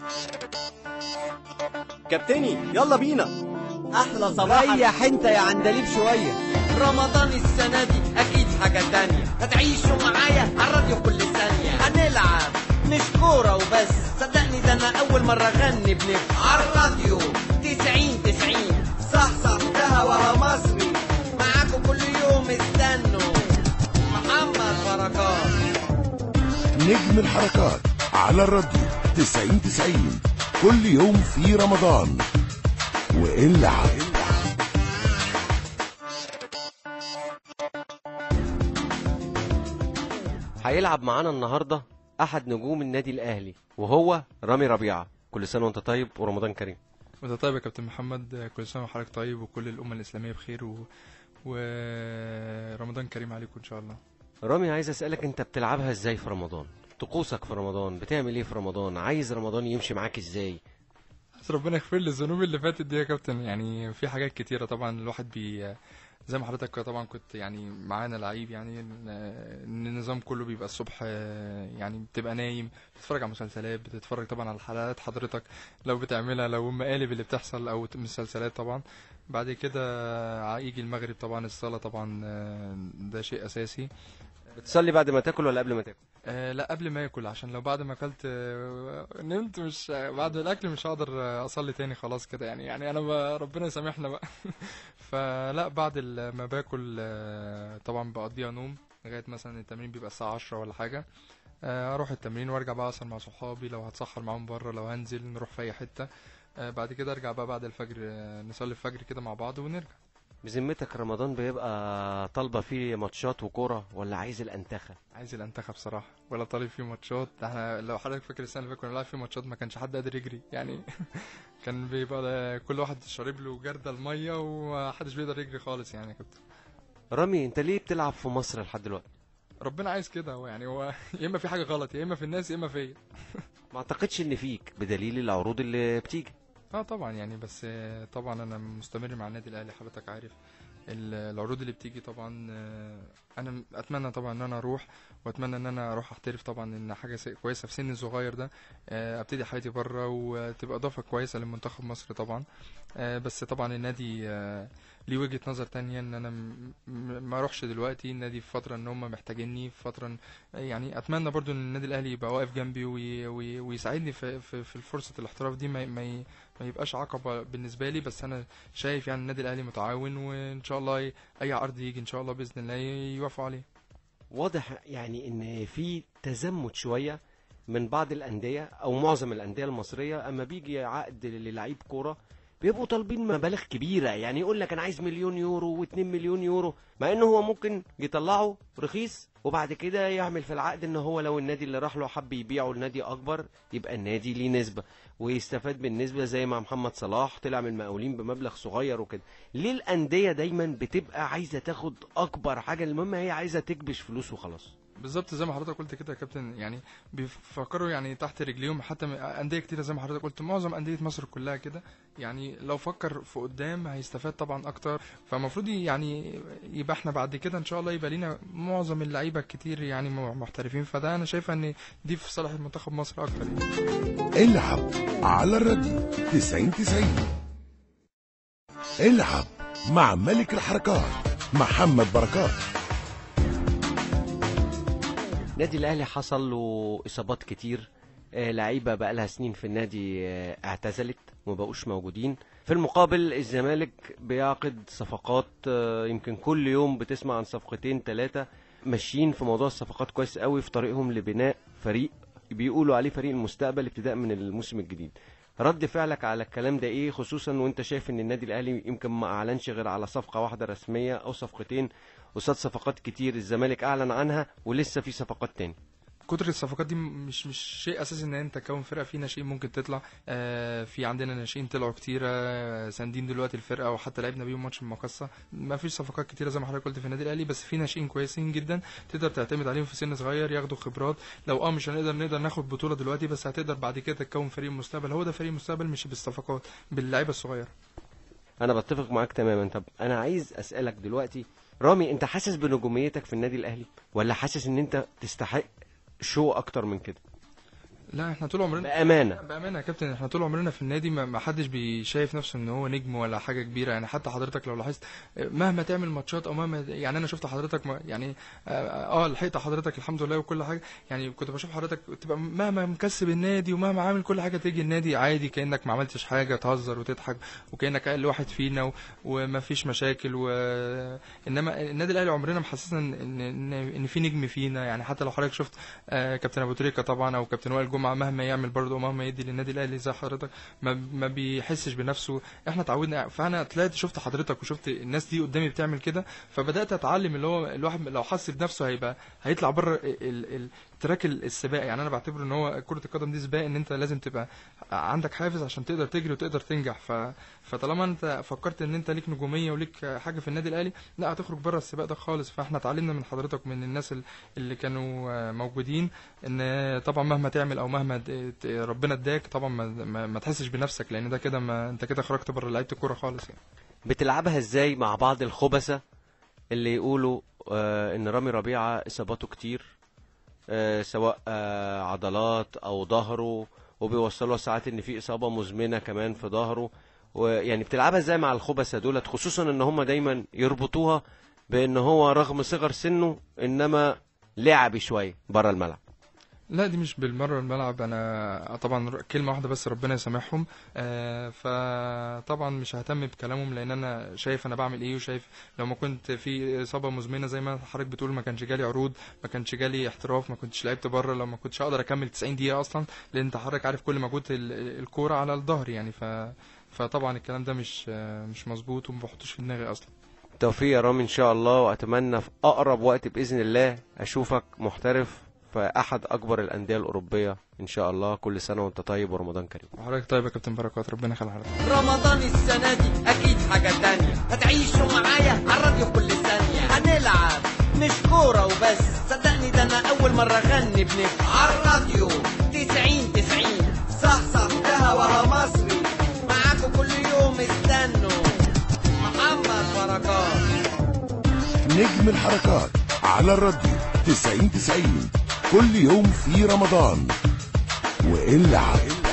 كابتني يلا بينا احلى صباح ريح انت يا عندليب شويه رمضان السنة دي أكيد حاجة تانية هتعيشوا معايا على الراديو كل ثانية هنلعب مش كورة وبس صدقني ده أنا أول مرة أغني بنفسي على الراديو تسعين تسعين صح صح ده هواها مصري معاكم كل يوم استنوا محمد بركات نجم الحركات على الراديو 90 90 كل يوم في رمضان والعب هيلعب معانا النهارده احد نجوم النادي الاهلي وهو رامي ربيعه كل سنه وانت طيب ورمضان كريم وانت طيب يا كابتن محمد كل سنه وحضرتك طيب وكل الامه الاسلاميه بخير و... ورمضان كريم عليكم ان شاء الله رامي عايز اسالك انت بتلعبها ازاي في رمضان طقوسك في رمضان بتعمل ايه في رمضان عايز رمضان يمشي معاك ازاي بس ربنا يغفر لي الذنوب اللي فاتت دي يا كابتن يعني في حاجات كتيره طبعا الواحد بي زي ما حضرتك طبعا كنت يعني معانا لعيب يعني ان النظام كله بيبقى الصبح آه، يعني بتبقى نايم بتتفرج على مسلسلات بتتفرج طبعا على الحلقات حضرتك لو بتعملها لو المقالب اللي بتحصل او مسلسلات طبعا بعد كده يجي المغرب طبعا الصلاة طبعا آه، ده شيء اساسي بتصلي بعد ما تاكل ولا قبل ما تاكل آه لا قبل ما اكل عشان لو بعد ما اكلت آه، نمت مش بعد الاكل مش هقدر آه، اصلي تاني خلاص كده يعني يعني انا ب- ربنا يسامحنا بقى فلا بعد ال- ما باكل آه، طبعا بقضيها نوم لغايه مثلا التمرين بيبقى الساعه 10 ولا حاجه آه، اروح التمرين وارجع بقى اسهر مع صحابي لو هتسحر معاهم بره لو هنزل نروح في اي حته آه، بعد كده ارجع بقى بعد الفجر آه، نصلي الفجر كده مع بعض ونرجع بذمتك رمضان بيبقى طالبه فيه ماتشات وكوره ولا عايز الانتخه عايز الانتخه بصراحه ولا طالب فيه ماتشات ده احنا لو حضرتك فاكر السنه اللي فاتت كنا بنلعب فيه ماتشات ما كانش حد قادر يجري يعني كان بيبقى كل واحد شارب له جردل الميه ومحدش بيقدر يجري خالص يعني يا كابتن رامي انت ليه بتلعب في مصر لحد دلوقتي ربنا عايز كده هو يعني هو يا اما في حاجه غلط يا اما في الناس يا اما فيا ما اعتقدش ان فيك بدليل العروض اللي بتيجي اه طبعا يعني بس آه، طبعا انا مستمر مع النادي الاهلي حضرتك عارف ال- العروض اللي بتيجي طبعا آه، انا م- اتمنى طبعا ان انا اروح واتمنى ان انا اروح احترف طبعا ان حاجه س- كويسه في سن الصغير ده آه، ابتدي حياتي بره وتبقى اضافه كويسه لمنتخب مصر طبعا آه، بس طبعا النادي آه، ليه وجهه نظر تانية ان انا م- م- ما اروحش دلوقتي النادي في فتره ان هم محتاجيني في فتره يعني اتمنى برضو ان النادي الاهلي يبقى واقف جنبي وي- وي- ويساعدني في في في فرصه الاحتراف دي ما ما ي- ما يبقاش عقبه بالنسبه لي بس انا شايف يعني النادي الاهلي متعاون وان شاء الله ي- اي عرض يجي ان شاء الله باذن الله يوافقوا عليه واضح يعني ان في تزمت شويه من بعض الانديه او معظم الانديه المصريه اما بيجي عقد للعيب كوره بيبقوا طالبين مبالغ كبيره يعني يقول لك انا عايز مليون يورو و2 مليون يورو مع انه هو ممكن يطلعه رخيص وبعد كده يعمل في العقد ان هو لو النادي اللي راح له حب يبيعه لنادي اكبر يبقى النادي ليه نسبه ويستفاد بالنسبه زي ما محمد صلاح طلع من المقاولين بمبلغ صغير وكده ليه الانديه دايما بتبقى عايزه تاخد اكبر حاجه المهم هي عايزه تكبش فلوس وخلاص بالظبط زي ما حضرتك قلت كده يا كابتن يعني بيفكروا يعني تحت رجليهم حتى م- انديه كتيره زي ما حضرتك قلت معظم انديه مصر كلها كده يعني لو فكر في قدام هيستفاد طبعا اكتر فالمفروض يعني يبقى احنا بعد كده ان شاء الله يبقى لينا معظم اللعيبه الكتير يعني م- محترفين فده انا شايفه ان دي في صالح المنتخب مصر اكتر يعني. العب على الراديو 90 90 العب مع ملك الحركات محمد بركات النادي الاهلي حصل له اصابات كتير آه، لعيبه بقى لها سنين في النادي آه، اعتزلت وما بقوش موجودين في المقابل الزمالك بيعقد صفقات آه، يمكن كل يوم بتسمع عن صفقتين ثلاثه ماشيين في موضوع الصفقات كويس قوي في طريقهم لبناء فريق بيقولوا عليه فريق المستقبل ابتداء من الموسم الجديد رد فعلك على الكلام ده ايه خصوصا وانت شايف ان النادي الاهلي يمكن ما اعلنش غير على صفقه واحده رسميه او صفقتين قصاد صفقات كتير الزمالك اعلن عنها ولسه في صفقات تاني كتر الصفقات دي مش مش شيء اساسي ان انت تكون فرقه في ناشئين ممكن تطلع آه في عندنا ناشئين طلعوا كتيره آه، ساندين دلوقتي الفرقه وحتى لعبنا بيهم ماتش المقصه ما فيش صفقات كتيره زي ما حضرتك قلت في النادي الاهلي بس في ناشئين كويسين جدا تقدر تعتمد عليهم في سن صغير ياخدوا خبرات لو اه مش هنقدر نقدر ناخد بطوله دلوقتي بس هتقدر بعد كده تكون فريق مستقبل هو ده فريق مستقبل مش بالصفقات باللعيبه الصغيره انا بتفق معاك تماما طب انا عايز اسالك دلوقتي رامي انت حاسس بنجوميتك في النادي الاهلي ولا حاسس ان انت تستحق شو اكتر من كده لا احنا طول عمرنا بامانه بامانه يا كابتن احنا طول عمرنا في النادي ما ما حدش بيشايف نفسه ان هو نجم ولا حاجه كبيره يعني حتى حضرتك لو لاحظت اه، مهما تعمل ماتشات او مهما يعني انا شفت حضرتك ما- يعني اه اه، لحقت حضرتك الحمد لله وكل حاجه يعني كنت بشوف حضرتك تبقى مهما مكسب النادي ومهما عامل كل حاجه تيجي النادي عادي كانك ما عملتش حاجه تهزر وتضحك وكانك اقل واحد فينا و- وما فيش مشاكل و انما النادي الاهلي عمرنا ما حسسنا ان ان ان, إن في نجم فينا يعني حتى لو حضرتك شفت آه كابتن ابو تريكه طبعا او كابتن وائل جمعه مهما يعمل برضه ومهما يدي للنادي الاهلي زي حضرتك ما, ما بيحسش بنفسه احنا اتعودنا فانا طلعت شفت حضرتك وشفت الناس دي قدامي بتعمل كده فبدات اتعلم اللي هو الواحد لو حس بنفسه هيبقى هيطلع بره ال- ال- التراك ال- السباق يعني انا بعتبر ان هو كره القدم دي سباق ان انت لازم تبقى عندك حافز عشان تقدر تجري وتقدر تنجح ف... فطالما انت فكرت ان انت ليك نجوميه وليك حاجه في النادي الاهلي لا هتخرج بره السباق ده خالص فاحنا اتعلمنا من حضرتك ومن الناس ال- اللي كانوا آه، موجودين ان طبعا مهما تعمل او مهما د- ت- ربنا اداك طبعا ما, ما, ما تحسش بنفسك لان ده كده ما انت كده خرجت بره لعيبه الكوره خالص يعني بتلعبها ازاي مع بعض الخبثه اللي يقولوا آه ان رامي ربيعه اصاباته كتير آه سواء آه عضلات او ظهره وبيوصلوا ساعات ان في اصابه مزمنه كمان في ظهره ويعني بتلعبها ازاي مع الخبثه دولت خصوصا ان هم دايما يربطوها بان هو رغم صغر سنه انما لعبي شويه بره الملعب لا دي مش بالمره الملعب انا طبعا ر- كلمه واحده بس ربنا يسامحهم آه فطبعا مش ههتم بكلامهم لان انا شايف انا بعمل ايه وشايف لو ما كنت في اصابه مزمنه زي ما حضرتك بتقول ما كانش جالي عروض ما كانش جالي احتراف ما كنتش لعبت بره لو ما كنتش اقدر اكمل 90 دقيقه اصلا لان انت حضرتك عارف كل مجهود ال- الكوره على الظهر يعني ف فطبعا الكلام ده مش آه، مش مظبوط وما بحطوش في دماغي اصلا توفيق يا رامي ان شاء الله واتمنى في اقرب وقت باذن الله اشوفك محترف في احد اكبر الانديه الاوروبيه ان شاء الله كل سنه وانت طيب ورمضان كريم وحضرتك طيب يا كابتن بركات ربنا يخلي حضرتك رمضان السنة دي أكيد حاجة تانية هتعيشوا معايا على الراديو كل ثانية هنلعب مش كورة وبس صدقني ده أنا أول مرة أغني بنفسي على الراديو تسعين تسعين صح صح ده هواها مصري معاكم كل يوم استنوا محمد بركات نجم الحركات على الراديو 90 90 كل يوم في رمضان وإلا عاد